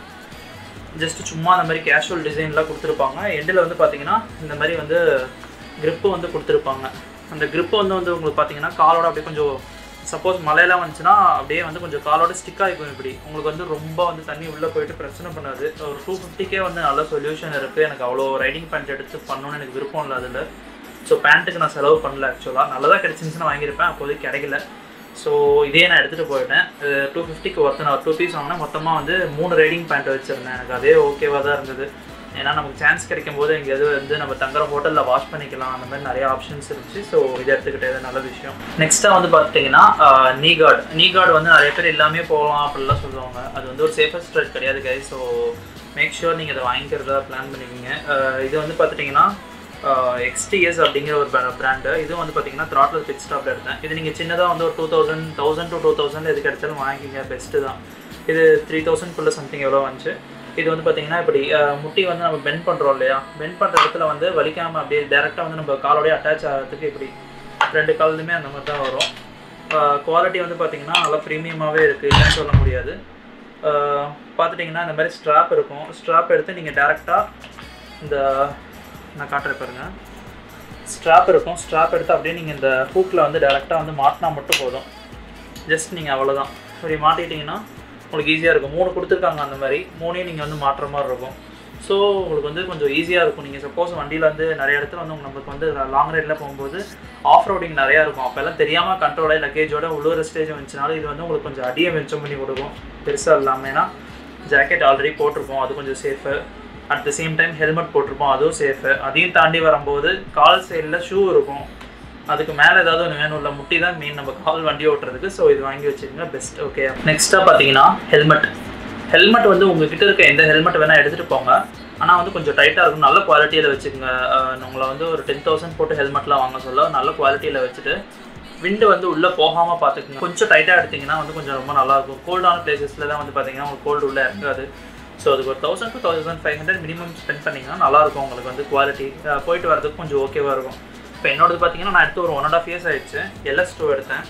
ஜஸ்ட் சும்மா அந்த மாதிரி கேஷுவல் டிசைன்லாம் கொடுத்துருப்பாங்க எண்டில் வந்து பார்த்தீங்கன்னா இந்த மாதிரி வந்து grip வந்து கொடுத்துருப்பாங்க அந்த grip வந்து வந்து உங்களுக்கு பார்த்தீங்கன்னா காலோட அப்படியே கொஞ்சம் சப்போஸ் மழையெல்லாம் வந்துச்சுன்னா அப்படியே வந்து கொஞ்சம் காலோட ஸ்டிக் ஆகிக்கும் இப்படி உங்களுக்கு வந்து ரொம்ப வந்து தண்ணி உள்ளே போயிட்டு பிரச்சனை பண்ணாது ஒரு டூ ஃபிஃப்டிக்கே வந்து நல்ல சொல்யூஷன் இருக்குது எனக்கு அவ்வளோ ரைடிங் பேண்ட் எடுத்து பண்ணணும்னு எனக்கு விருப்பம் இல்லை அதில் ஸோ பேண்ட்டுக்கு நான் செலவு பண்ணல ஆக்சுவலாக நல்லதாக கிடச்சிருந்துச்சுன்னா வாங்கியிருப்பேன் அப்போதைக்கு கிடைக்கல ஸோ இதே நான் எடுத்துகிட்டு போயிட்டேன் டூ ஃபிஃப்டிக்கு ஒருத்தன் நான் டூ பீஸ் வாங்கினேன் மொத்தமாக வந்து மூணு ரைடிங் பேண்ட் வச்சுருந்தேன் எனக்கு அதே ஓகேவாக தான் இருந்தது ஏன்னா நமக்கு சான்ஸ் கிடைக்கும் போது எங்கேயாவது வந்து நம்ம தங்குற ஹோட்டலில் வாஷ் பண்ணிக்கலாம் அந்த மாதிரி நிறைய ஆப்ஷன்ஸ் இருந்துச்சு ஸோ இதை எடுத்துக்கிட்டது நல்ல விஷயம் நெக்ஸ்ட்டாக வந்து பார்த்துட்டிங்கன்னா நீ கார்டு நீ கார்டு வந்து நிறைய பேர் எல்லாமே போகலாம் அப்படிலாம் சொல்லுவாங்க அது வந்து ஒரு சேஃபஸ்ட் ரைட் கிடையாது கை ஸோ மேக் ஷூர் நீங்கள் அதை வாங்கிக்கிறதா பிளான் பண்ணிக்கிங்க ஆஹ் இது வந்து பார்த்துட்டிங்கன்னா எக்ஸ்டிஎஸ் அப்படிங்கிற ஒரு பிராண்டு இது வந்து பார்த்தீங்கன்னா த்ராட்டில் பிட் ஸ்டாப்ல எடுத்தேன் இது நீங்கள் சின்னதாக வந்து ஒரு two thousand thousand to two thousand எதுக்கு எடுத்தாலும் வாங்கிக்கிங்க பெஸ்ட்டு தான் இது த்ரீ தௌசண்ட்குள்ளே சம்திங் எவ்வளோ வந்துச்சு இது வந்து பார்த்தீங்கன்னா இப்படி அஹ், முட்டி வந்து நம்ம பெண்ட் பண்ணுறோம் இல்லையா பெண்ட் பண்ணுற இடத்துல வந்து வலிக்காமல் அப்படியே டேரெக்டாக வந்து நம்ம காலோடய அட்டாச் ஆகிறதுக்கு இப்படி ரெண்டு காலுமே அந்த மாதிரி தான் வரும் குவாலிட்டி வந்து பார்த்தீங்கன்னா நல்லா ப்ரீமியமாகவே இருக்குது இல்லைன்னு சொல்ல முடியாது அஹ், பார்த்துட்டிங்கன்னா இந்த மாதிரி ஸ்ட்ராப் இருக்கும் ஸ்ட்ராப் எடுத்து நீங்கள் டேரெக்டாக இந்த நான் காட்டுறேன் பாருங்க ஸ்ட்ராப் இருக்கும் ஸ்ட்ராப் எடுத்து அப்படியே நீங்கள் இந்த ஹூக்கில் வந்து டேரெக்டாக வந்து மாட்டினா மட்டும் போதும் ஜஸ்ட் நீங்கள் அவ்வளோதான் இப்படி மாட்டிக்கிட்டிங்கன்னா உங்களுக்கு ஈஸியாக இருக்கும் மூணு கொடுத்துருக்காங்க அந்த மாதிரி மூணையும் நீங்கள் வந்து மாட்டுற மாதிரி இருக்கும் ஸோ உங்களுக்கு வந்து கொஞ்சம் ஈஸியாக இருக்கும் நீங்கள் சப்போஸ் வண்டியில் வந்து நிறைய இடத்துல வந்து உங்களுக்கு நமக்கு வந்து லாங் ரைடில் போகும்போது ஆஃப் ரோடிங் நிறையா இருக்கும் அப்போல்லாம் தெரியாமல் கண்ட்ரோலாக லக்கேஜோட உள்ளூர் ஸ்டேஜ் வந்துச்சுனாலும் இது வந்து உங்களுக்கு கொஞ்சம் அடியை வெஞ்சம் பண்ணி கொடுக்கும் பெருசாக இல்லாமல் ஏன்னா ஜாக்கெட் ஆல்ரெடி போட்டிருப்போம் அது கொஞ்சம் safe at the same time helmet போட்டிருப்போம் அதுவும் சேஃபு அதையும் தாண்டி வரும்போது கால் சைடில் ஷூ இருக்கும் அதுக்கு மேலே ஏதாவது ஒன்று வேணும் இல்லை முட்டி தான் மெயின் நம்ம கால் வண்டி ஓட்டுறதுக்கு ஸோ இது வாங்கி வச்சுக்கோங்க பெஸ்ட் ஓகே நெக்ஸ்ட்டாக பார்த்தீங்கன்னா ஹெல்மெட் ஹெல்மெட் வந்து உங்ககிட்ட இருக்க எந்த ஹெல்மெட் வேணால் எடுத்துகிட்டு போங்க ஆனால் வந்து கொஞ்சம் டைட்டாக இருக்கும் நல்ல குவாலிட்டியில் வச்சுக்கோங்க அஹ் உங்களை வந்து ஒரு டென் தௌசண்ட் போட்டு ஹெல்மெட்லாம் வாங்க சொல்ல நல்ல குவாலிட்டியில் வச்சுட்டு விண்டு வந்து உள்ளே போகாமல் பார்த்துக்குங்க கொஞ்சம் டைட்டாக எடுத்தீங்கன்னா வந்து கொஞ்சம் ரொம்ப நல்லாயிருக்கும் கோல்டான பிளேசஸில் தான் வந்து பார்த்தீங்கன்னா உங்களுக்கு கோல்டு உள்ளே இறங்காது ஸோ அதுக்கு ஒரு thousand to thousand five hundred minimum spend பண்ணிங்கன்னா நல்லாயிருக்கும் உங்களுக்கு வந்து குவாலிட்டி போயிட்டு வரதுக்கு கொஞ்சம் ஓகேவாக இருக்கும் இப்போ என்னோடது பார்த்தீங்கன்னா நான் எடுத்து ஒரு ஒன் அண்ட் ஆஃப் இயர்ஸ் ஆயிடுச்சு எல்எஸ் டூ எடுத்தேன்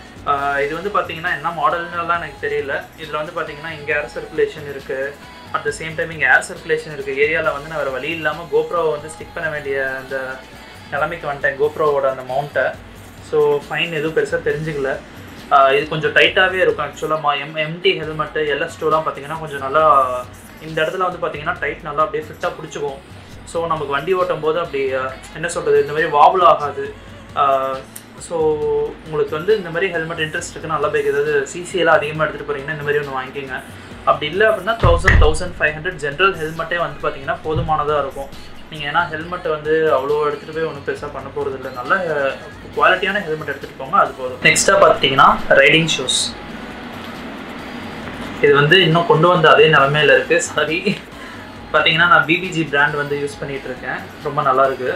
ஆஹ் இது வந்து பார்த்தீங்கன்னா என்ன மாடல்னுலாம் எனக்கு தெரியல இதில் வந்து பார்த்தீங்கன்னா இங்கே ஏர் சர்க்குலேஷன் இருக்குது அட் த சேம் டைம் இங்கே ஏர் சர்க்குலேஷன் இருக்குது ஏரியாவில் வந்து நான் வேறு வழி இல்லாமல் கோப்ரோவை வந்து ஸ்டிக் பண்ண வேண்டிய அந்த நிலைமைக்கு வந்துட்டேன் கோப்ரோவோட அந்த மவுண்ட்டை ஸோ ஃபைன் எதுவும் பெருசாக தெரிஞ்சுக்கல ஆஹ் இது கொஞ்சம் டைட்டாகவே இருக்கும் ஆக்சுவலாக எம் எம்டி ஹெல்மெட்டு எல்எஸ் டூலாம் பார்த்தீங்கன்னா கொஞ்சம் நல்லா இந்த இடத்துல வந்து பார்த்தீங்கன்னா டைட் நல்லா அப்படியே ஃபிட்டாக பிடிச்சிக்கும் ஸோ நமக்கு வண்டி ஓட்டும் போது அப்படி அஹ், என்ன சொல்கிறது இந்த மாதிரி வாபுல் ஆகாது ஸோ உங்களுக்கு வந்து இந்த மாதிரி ஹெல்மெட் இன்ட்ரெஸ்ட் இருக்குன்னா நல்ல பைக் ஏதாவது சிசி எல்லாம் அதிகமாக எடுத்துகிட்டு போகிறீங்கன்னா இந்த மாதிரி ஒன்று வாங்கிக்கோங்க அப்படி இல்லை அப்படின்னா thousand thousand five hundred general ஹெல்மெட்டே வந்து பார்த்தீங்கன்னா போதுமானதாக இருக்கும் நீங்கள் ஏன்னா ஹெல்மெட் வந்து அவ்வளோ எடுத்துகிட்டு போய் ஒன்றும் பெருசாக பண்ண போகிறது இல்லை நல்ல குவாலிட்டியான ஹெல்மெட் எடுத்துகிட்டு போங்க அது போதும் நெக்ஸ்ட்டாக பார்த்துட்டிங்கன்னா ரைடிங் ஷூஸ் இது வந்து இன்னும் கொண்டு வந்த அதே நிலமையில இருக்குது சாரி பார்த்தீங்கன்னா நான் பிபிஜி பிராண்ட் வந்து யூஸ் பண்ணிட்டு இருக்கேன் ரொம்ப நல்லா இருக்கு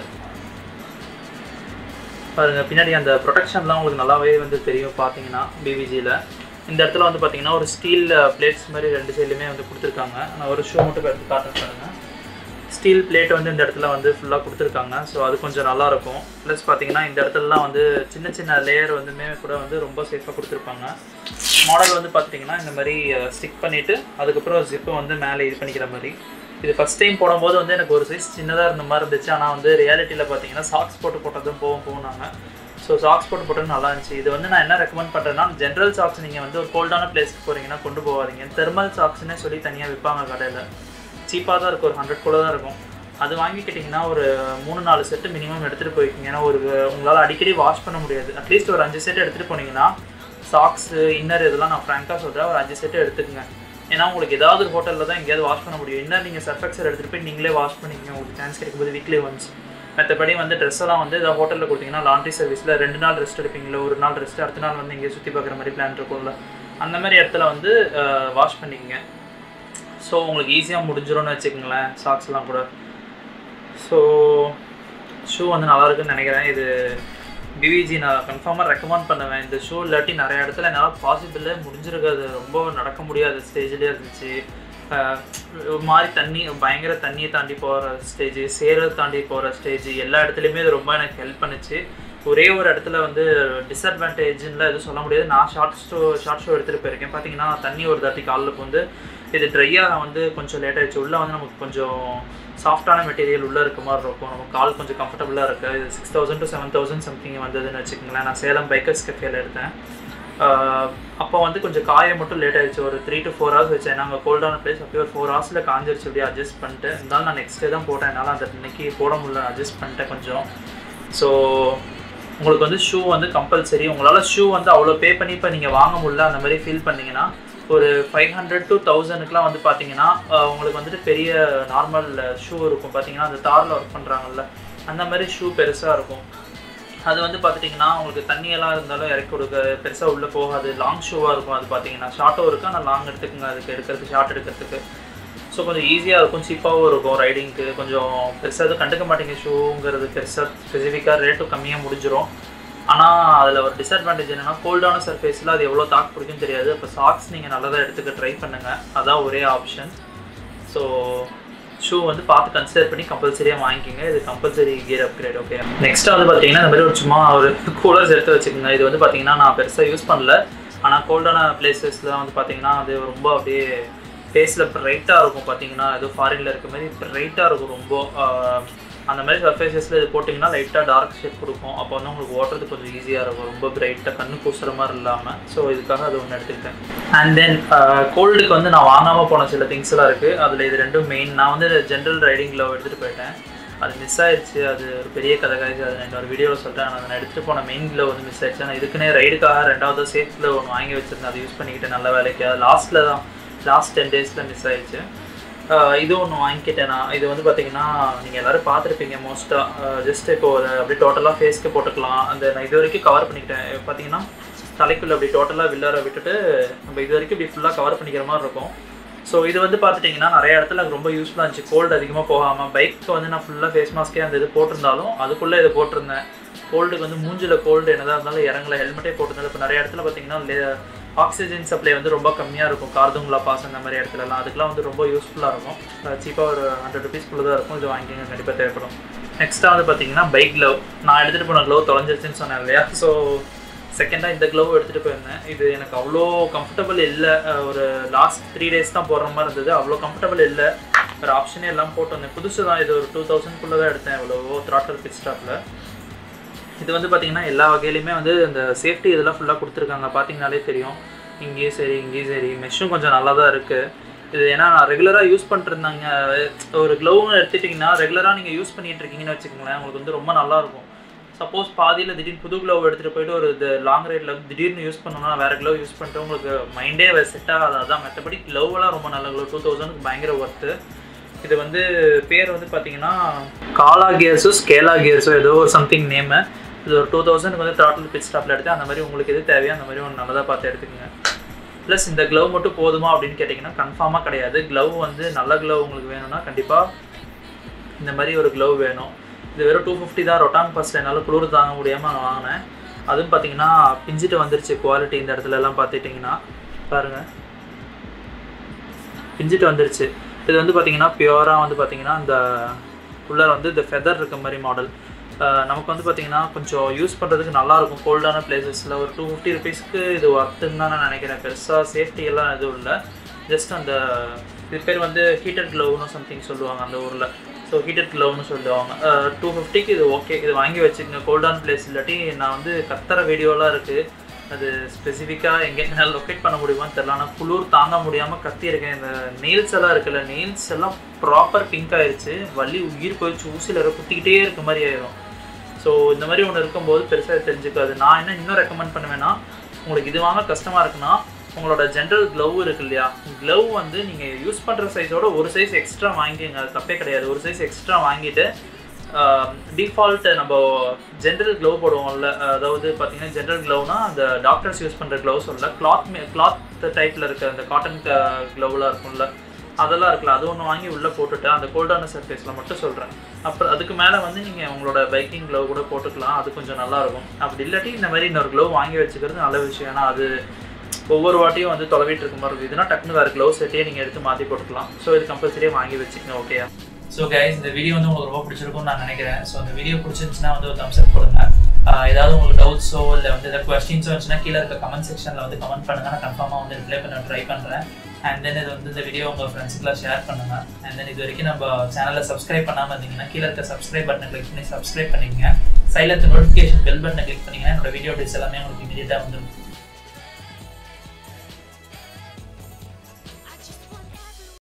பாருங்க பின்னாடி அந்த ப்ரொடெக்ஷன்லாம் உங்களுக்கு நல்லாவே வந்து தெரியும் பார்த்தீங்கன்னா பிபிஜியில் இந்த இடத்துல வந்து பார்த்தீங்கன்னா ஒரு ஸ்டீல் பிளேட்ஸ் மாதிரி ரெண்டு சைட்லையுமே வந்து கொடுத்துருக்காங்க நான் ஒரு ஷூ மட்டும் எடுத்து காட்டுறேன் பாருங்க ஸ்டீல் பிளேட் வந்து இந்த இடத்துல வந்து ஃபுல்லாக கொடுத்துருக்காங்க ஸோ அது கொஞ்சம் நல்லா இருக்கும் ப்ளஸ் பார்த்தீங்கன்னா இந்த இடத்துலலாம் வந்து சின்ன சின்ன லேயர் வந்துமே கூட வந்து ரொம்ப சேஃபாக கொடுத்துருப்பாங்க மாடல் வந்து பார்த்துட்டிங்கன்னா இந்த மாதிரி ஸ்டிக் பண்ணிவிட்டு அதுக்கப்புறம் ஜிப்பு வந்து மேலே இது பண்ணிக்கிற மாதிரி இது ஃபஸ்ட் டைம் போடும்போது வந்து எனக்கு ஒரு சைஸ் சின்னதாக இருந்த மாதிரி இருந்துச்சு ஆனால் வந்து ரியாலிட்டியில் பார்த்தீங்கன்னா சாக்ஸ் போட்டு போட்டதும் போகும் போனாங்க ஸோ சாக்ஸ் போட்டு போட்டது நல்லா இருந்துச்சு இது வந்து நான் என்ன ரெக்கமெண்ட் பண்ணுறேன்னா ஜென்ரல் சாக்ஸ் நீங்கள் வந்து ஒரு கோல்டான பிளேஸ்க்கு போகிறீங்கன்னா கொண்டு போகாதீங்க தெர்மல் சாக்ஸ்னே சொல்லி தனியாக விற்பாங்க கடையில் சீப்பாக தான் இருக்கும் ஒரு ஹண்ட்ரட் குள்ள தான் இருக்கும் அது வாங்கிக்கிட்டிங்கன்னா ஒரு மூணு நாலு செட்டு மினிமம் எடுத்துகிட்டு போய்க்கிங்க ஏன்னா ஒரு உங்களால் அடிக்கடி வாஷ் பண்ண முடியாது அட்லீஸ்ட் ஒரு அஞ்சு செட் எடுத்துகிட்டு போனீங்கன்னா சாக்ஸு இன்னர் இதெல்லாம் நான் ஃப்ராங்காக சொல்கிறேன் ஒரு அஞ்சு செட்டு எடுத்துக்கங்க ஏன்னா உங்களுக்கு ஏதாவது ஒரு ஹோட்டலில் தான் எங்கேயாவது வாஷ் பண்ண முடியும் இன்னர் நீங்கள் சர்ஃபெக்சர் எடுத்துகிட்டு போய் நீங்களே வாஷ் பண்ணிக்கங்க உங்களுக்கு சான்ஸ் கிடைக்கும்போது வீக்லி ஒன்ஸ் மற்றபடி வந்து ட்ரெஸ் எல்லாம் வந்து ஏதாவது ஹோட்டலில் கொடுத்தீங்கன்னா லாண்ட்ரி சர்வீஸில் ரெண்டு நாள் ரெஸ்ட் எடுப்பீங்களா ஒரு நாள் ரெஸ்ட் அடுத்த நாள் வந்து இங்கே சுற்றி பார்க்குற மாதிரி பிளான் இருக்கும்ல அந்த மாதிரி இடத்துல வந்து வாஷ் பண்ணிக்கங்க ஸோ உங்களுக்கு ஈஸியாக முடிஞ்சிரும்னு வச்சுக்கோங்களேன் சாக்ஸ்லாம் கூட ஸோ ஷூ வந்து நல்லா இருக்குன்னு நினைக்கிறேன் இது பிவிஜி நான் கன்ஃபார்மாக ரெக்கமெண்ட் பண்ணுவேன் இந்த ஷூ இல்லாட்டி நிறைய இடத்துல என்னால் பாசிபிளே முடிஞ்சிருக்காது ரொம்ப நடக்க முடியாத ஸ்டேஜ்லேயே இருந்துச்சு ஆஹ் ஒரு மாதிரி தண்ணி பயங்கர தண்ணியை தாண்டி போகிற ஸ்டேஜ் சேரை தாண்டி போகிற ஸ்டேஜ் எல்லா இடத்துலையுமே இது ரொம்ப எனக்கு ஹெல்ப் பண்ணுச்சு ஒரே ஒரு இடத்துல வந்து டிஸ்அட்வான்டேஜ்லாம் எதுவும் சொல்ல முடியாது நான் ஷார்ட் ஷோ ஷார்ட் ஷோ எடுத்துகிட்டு போயிருக்கேன் பார்த்தீங்கன்னா தண்ணி ஒரு தாட்டி காலில் வந்து இது ட்ரையாக வந்து கொஞ்சம் லேட் ஆயிடுச்சு உள்ளே வந்து நமக்கு கொஞ்சம் சாஃப்டான மெட்டீரியல் உள்ளே இருக்க மாதிரி இருக்கும் நம்ம கால் கொஞ்சம் கம்ஃபர்டபுளாக இருக்குது இது six thousand to seven thousand something வந்ததுன்னு வச்சுக்கோங்களேன் நான் சேலம் பைக்கர்ஸ் கஃபேல எடுத்தேன் அப்போ வந்து கொஞ்சம் காய மட்டும் லேட் ஆயிடுச்சு ஒரு த்ரீ டு ஃபோர் ஹவர்ஸ் வச்சேன் நாங்கள் கோல்டான பிளேஸ் அப்போ ஒரு ஃபோர் ஹவர்ஸில் காஞ்சிருச்சு அப்படியே அட்ஜஸ்ட் பண்ணிட்டு இருந்தாலும் நான் நெக்ஸ்ட் டே தான் போட்டேன் என்னால் அந்த இன்னைக்கு போட முடியல அட்ஜஸ்ட் பண்ணிட்டேன் கொஞ்சம் ஸோ உங்களுக்கு வந்து ஷூ வந்து கம்பல்சரி உங்களால் ஷூ வந்து அவ்வளோ பே பண்ணி இப்போ நீங்கள் வாங்க முடியல அந்த மாதிரி ஃபீல் பண்ணீங்கன்னா ஒரு ஃபைவ் ஹண்ட்ரட் டு தௌசண்ட்க்குலாம் வந்து பார்த்தீங்கன்னா அஹ், உங்களுக்கு வந்துட்டு பெரிய நார்மல் ஷூ இருக்கும் பார்த்தீங்கன்னா அந்த தாரில் ஒர்க் பண்ணுறாங்கல்ல அந்த மாதிரி ஷூ பெருசாக இருக்கும் அது வந்து பார்த்துட்டிங்கன்னா உங்களுக்கு தண்ணியெல்லாம் இருந்தாலும் இறக்கி கொடுக்க பெருசாக உள்ளே போகாது லாங் ஷூவாக இருக்கும் அது பார்த்தீங்கன்னா ஷார்ட்டும் இருக்குது ஆனால் லாங் எடுத்துக்கோங்க அதுக்கு எடுக்கிறதுக்கு ஷார்ட் எடுக்கிறதுக்கு ஸோ கொஞ்சம் ஈஸியாக இருக்கும் சீப்பாகவும் இருக்கும் ரைடிங்க்கு கொஞ்சம் பெருசாக எதுவும் கண்டுக்க மாட்டீங்க ஷூங்கிறது பெருசாக ஸ்பெசிஃபிக்காக ரேட்டும் கம்மியாக முடிஞ்சிரும் ஆனால் அதில் ஒரு டிஸ்அட்வான்டேஜ் என்னென்னா கோல்டான சர்ஃபேஸில் அது எவ்வளோ தாக்கு பிடிக்கும் தெரியாது அப்போ சாக்ஸ் நீங்கள் நல்லதாக எடுத்துக்க ட்ரை பண்ணுங்கள் அதான் ஒரே ஆப்ஷன் ஸோ ஷூ வந்து பார்த்து கன்சிடர் பண்ணி கம்பல்சரியாக வாங்கிக்கோங்க இது compulsory gear upgrade okay next வந்து பார்த்தீங்கன்னா இந்த மாதிரி ஒரு சும்மா ஒரு கூலர்ஸ் எடுத்து வச்சுக்கோங்க இது வந்து பார்த்தீங்கன்னா நான் பெருசாக யூஸ் பண்ணல ஆனால் கோல்டான பிளேசஸில் வந்து பார்த்தீங்கன்னா அது ரொம்ப அப்படியே ஃபேஸில் பிரைட்டாக இருக்கும் பார்த்தீங்கன்னா ஏதோ ஃபாரினில் இருக்க மாதிரி பிரைட்டாக இருக்கும் ரொம்ப ஆஹ், அந்த மாதிரி சர்ஃபேசஸில் இது போட்டிங்கன்னா லைட்டாக டார்க் ஷேட் கொடுக்கும் அப்போ வந்து உங்களுக்கு ஓட்டுறது கொஞ்சம் ஈஸியாக இருக்கும் ரொம்ப பிரைட்டாக கண்ணு கூசுற மாதிரி இல்லாமல் ஸோ இதுக்காக அது ஒன்று எடுத்துக்கிட்டேன் அண்ட் தென் கோல்டுக்கு வந்து நான் வாங்காமல் போன சில திங்ஸ் எல்லாம் இருக்குது அதில் இது ரெண்டும் மெயின் நான் வந்து ஜென்ரல் ரைடிங் க்ளவ் எடுத்துகிட்டு போயிட்டேன் அது மிஸ் ஆயிடுச்சு அது ஒரு பெரிய கதை காய்ச்சி அதை நான் இன்னொரு வீடியோவில் சொல்லிட்டேன் நான் அதை எடுத்துகிட்டு போன மெயின் க்ளவ் வந்து மிஸ் ஆயிடுச்சு நான் இதுக்குன்னே ரைடுக்காக ரெண்டாவது சேஃப் க்ளவ் ஒன்று வாங்கி வச்சிருந்தேன் அதை யூஸ் பண்ணிக்கிட்டேன் நல்ல வேலைக்கு அது லாஸ்ட்டில் தான் லாஸ்ட் டென் டேஸில் மிஸ் ஆயிடுச்சு ஆஹ் இது ஒன்று வாங்கிக்கிட்டேன் நான் இது வந்து பார்த்தீங்கன்னா நீங்கள் எல்லோரும் பார்த்துருப்பீங்க மோஸ்ட்டாக ஜஸ்ட் இப்போ ஒரு அப்படியே டோட்டலாக ஃபேஸ்க்கு போட்டுக்கலாம் அந்த நான் இது வரைக்கும் கவர் பண்ணிக்கிட்டேன் பார்த்தீங்கன்னா தலைக்குள்ள அப்படி டோட்டலாக வில்லரை விட்டுட்டு நம்ம இது வரைக்கும் இப்படி ஃபுல்லாக கவர் பண்ணிக்கிற மாதிரி இருக்கும் ஸோ இது வந்து பார்த்துட்டிங்கன்னா நிறைய இடத்துல எனக்கு ரொம்ப யூஸ்ஃபுல்லாக இருந்துச்சு கோல்டு அதிகமாக போகாமல் பைக்கு வந்து நான் ஃபுல்லாக ஃபேஸ் மாஸ்க்கே அந்த இது போட்டிருந்தாலும் அதுக்குள்ளே இதை போட்டிருந்தேன் கோல்டுக்கு வந்து மூஞ்சில் கோல்டு என்னதான் இருந்தாலும் இறங்கல ஹெல்மெட்டே போட்டிருந்தாலும் இப்போ நிறைய இடத்துல பார்த்தீங்கன்னா ஆக்சிஜன் சப்ளை வந்து ரொம்ப கம்மியாக இருக்கும் கார்துங்களா பாஸ் அந்த மாதிரி இடத்துலலாம் அதுக்கெலாம் வந்து ரொம்ப யூஸ்ஃபுல்லாக இருக்கும் சீப்பாக ஒரு ஹண்ட்ரட் ருபீஸ்க்குள்ளே தான் இருக்கும் இது வாங்கிக்கோங்க கண்டிப்பாக தேவைப்படும் நெக்ஸ்ட்டாக வந்து பார்த்தீங்கன்னா பைக் க்ளவ் நான் எடுத்துகிட்டு போன க்ளவ் தொலைஞ்சிருச்சுன்னு சொன்னேன் இல்லையா ஸோ செகண்டாக இந்த க்ளவ் எடுத்துகிட்டு போயிருந்தேன் இது எனக்கு அவ்வளோ கம்ஃபர்டபுள் இல்லை அஹ் ஒரு லாஸ்ட் த்ரீ டேஸ் தான் போடுற மாதிரி இருந்தது அவ்வளோ கம்ஃபர்டபுள் இல்லை வேறு ஆப்ஷனே எல்லாம் போட்டு வந்தேன் புதுசு தான் இது ஒரு டூ தௌசண்ட்குள்ளே தான் எடுத்தேன் எவ்வளவோ த்ராட்டல் பிட் ஸ்டாப்பில் இது வந்து பார்த்தீங்கன்னா எல்லா வகையிலையுமே வந்து இந்த சேஃப்டி இதெல்லாம் ஃபுல்லாக கொடுத்துருக்காங்க பார்த்தீங்கனாலே தெரியும் இங்கேயும் சரி இங்கேயும் சரி மெஷ்ஷும் கொஞ்சம் நல்லா தான் இருக்குது இது ஏன்னா நான் ரெகுலராக யூஸ் பண்ணிருந்தாங்க ஒரு க்ளவுன்னு எடுத்துட்டிங்கன்னா ரெகுலராக நீங்கள் யூஸ் பண்ணிட்டு இருக்கீங்கன்னு வச்சுக்கோங்களேன் உங்களுக்கு வந்து ரொம்ப நல்லாயிருக்கும் சப்போஸ் பாதியில் திடீர்னு புது க்ளவ் எடுத்துகிட்டு போயிட்டு ஒரு இது லாங் ரைடில் திடீர்னு யூஸ் பண்ணோம்னா வேறு க்ளவ் யூஸ் பண்ணிட்டு உங்களுக்கு மைண்டே செட் ஆகாது அதான் மற்றபடி க்ளவ்லாம் ரொம்ப நல்ல க்ளவ் டூ தௌசண்ட்க்கு பயங்கர ஒர்த்து இது வந்து பேர் வந்து பார்த்தீங்கன்னா காலா கியர்ஸோ ஸ்கேலா கியர்ஸோ ஏதோ சம்திங் நேமு இது ஒரு டூ தௌசண்ட்க்கு வந்து த்ராட்டில் பிட் ஸ்டாப்பில் எடுத்து அந்த மாதிரி உங்களுக்கு எது தேவையோ அந்த மாதிரி ஒன்று நல்லதாக பார்த்து எடுத்துக்கோங்க ப்ளஸ் இந்த க்ளவ் மட்டும் போதுமா அப்படின்னு கேட்டிங்கன்னா கன்ஃபார்மாக கிடையாது க்ளவ் வந்து நல்ல க்ளவ் உங்களுக்கு வேணும்னா கண்டிப்பாக இந்த மாதிரி ஒரு க்ளவ் வேணும் இது வெறும் டூ ஃபிஃப்டி தான் ரொட்டாங் ஃபஸ்ட் என்னால் குளிர் தாங்க முடியாமல் நான் வாங்கினேன் அதுவும் பார்த்தீங்கன்னா பிஞ்சிட்டு வந்துருச்சு குவாலிட்டி இந்த இடத்துல எல்லாம் பார்த்துட்டிங்கன்னா பாருங்கள் பிஞ்சிட்டு வந்துருச்சு இது வந்து பார்த்தீங்கன்னா பியூராக வந்து பார்த்தீங்கன்னா இந்த உள்ளே வந்து இந்த ஃபெதர் இருக்க மாதிரி மாடல் நமக்கு வந்து பார்த்தீங்கன்னா கொஞ்சம் யூஸ் பண்ணுறதுக்கு நல்லாயிருக்கும் கோல்டான பிளேசஸில் ஒரு டூ ஃபிஃப்டி ருபீஸ்க்கு இது ஒர்த்துன்னு தான் நான் நினைக்கிறேன் பெருசாக சேஃப்டி எல்லாம் எதுவும் இல்லை ஜஸ்ட் அந்த இது பேர் வந்து ஹீட்டட் க்ளவ்னு சம்திங் சொல்லுவாங்க அந்த ஊரில் ஸோ ஹீட்டட் க்ளவ்னு சொல்லுவாங்க டூ ஃபிஃப்டிக்கு இது ஓகே இது வாங்கி வச்சுக்கோங்க கோல்டான பிளேஸ் இல்லாட்டி நான் வந்து கத்துற வீடியோலாம் இருக்குது அது ஸ்பெசிஃபிக்காக எங்கே என்னால் லொக்கேட் பண்ண முடியுமான்னு தெரில ஆனால் குளிர் தாங்க முடியாமல் கத்தியிருக்கேன் இந்த நெயில்ஸ் எல்லாம் இருக்குல்ல நெயில்ஸ் எல்லாம் ப்ராப்பர் பிங்க் ஆயிருச்சு வலி உயிர் போயிடுச்சு ஊசியில் குத்திக்கிட்டே இருக்க மாதிரி ஆயிரும் ஸோ இந்த மாதிரி ஒன்று இருக்கும்போது பெருசாக தெரிஞ்சுக்காது நான் என்ன இன்னும் ரெக்கமெண்ட் பண்ணுவேன்னா உங்களுக்கு இது வாங்க கஷ்டமாக இருக்குன்னா உங்களோட ஜென்ரல் க்ளவ் இருக்கு இல்லையா க்ளவ் வந்து நீங்கள் யூஸ் பண்ணுற சைஸோட ஒரு சைஸ் எக்ஸ்ட்ரா வாங்கிக்கோங்க அது தப்பே கிடையாது ஒரு சைஸ் எக்ஸ்ட்ரா வாங்கிட்டு டிஃபால்ட் நம்ம ஜென்ரல் க்ளவ் போடுவோம்ல அதாவது பார்த்தீங்கன்னா ஜென்ரல் க்ளவ்னா அந்த டாக்டர்ஸ் யூஸ் பண்ணுற க்ளவுஸ் இல்லை கிளாத் கிளாத் டைப்பில் இருக்க அந்த காட்டன் க்ளவ்லாம் இருக்கும்ல அதெல்லாம் இருக்குல்ல அது ஒன்று வாங்கி உள்ளே போட்டுட்டு அந்த கோல்டான சர்ஃபேஸில் மட்டும் சொல்கிறேன் அப்புறம் அதுக்கு மேலே வந்து நீங்கள் உங்களோட பைக்கிங் க்ளவ் கூட போட்டுக்கலாம் அது கொஞ்சம் நல்லா இருக்கும் அப்படி இல்லாட்டி இந்த மாதிரி இன்னொரு க்ளவ் வாங்கி வச்சுக்கிறது நல்ல விஷயம் ஏன்னா அது ஒவ்வொரு வாட்டியும் வந்து தொலைவிட்டு இருக்க மாதிரி இருக்கும் இதுனா டக்குனு வேறு க்ளவுஸ் செட்டே நீங்கள் எடுத்து மாற்றி போட்டுக்கலாம் ஸோ இது கம்பல்சரியாக வாங்கி வச்சுக்கங்க ஓகேயா ஸோ கைஸ் இந்த வீடியோ வந்து உங்களுக்கு ரொம்ப பிடிச்சிருக்கும்னு நான் நினைக்கிறேன் ஸோ இந்த வீடியோ பிடிச்சிருந்துச்சுன்னா வந்து ஒரு தம்ஸ் அப் கொடுங்க ஆஹ் ஏதாவது உங்களுக்கு டவுட்ஸோ இல்லை வந்து ஏதாவது கொஸ்டின்ஸோ இருந்துச்சுன்னா கீழே இருக்க கமெண்ட் செக்ஷனில் வந்து கமெண்ட் பண்ணுங்க நான் கன்ஃபார்மாக வந்து ரிப்ளை பண்ண ட்ரை பண்ணுறேன் அண்ட் தென் இது வந்து இந்த வீடியோ உங்கள் ஃப்ரெண்ட்ஸுக்குலாம் ஷேர் பண்ணுங்க அண்ட் தென் இது வரைக்கும் நம்ம சேனலை சப்ஸ்கிரைப் பண்ணாமல் இருந்தீங்கன்னா கீழே இருக்க சப்ஸ்கிரைப் பட்டனை கிளிக் பண்ணி சப்ஸ்கிரைப் பண்ணிக்கங்க சைடில் இருக்க நோட்டிஃபிகேஷன் பெல் பட்டனை கிளிக் பண்ணிங்கன்னா என்னோட வீடியோ டிஸ் எல்லாமே உங்களுக்கு இமீடியட்டாக வந்துடும்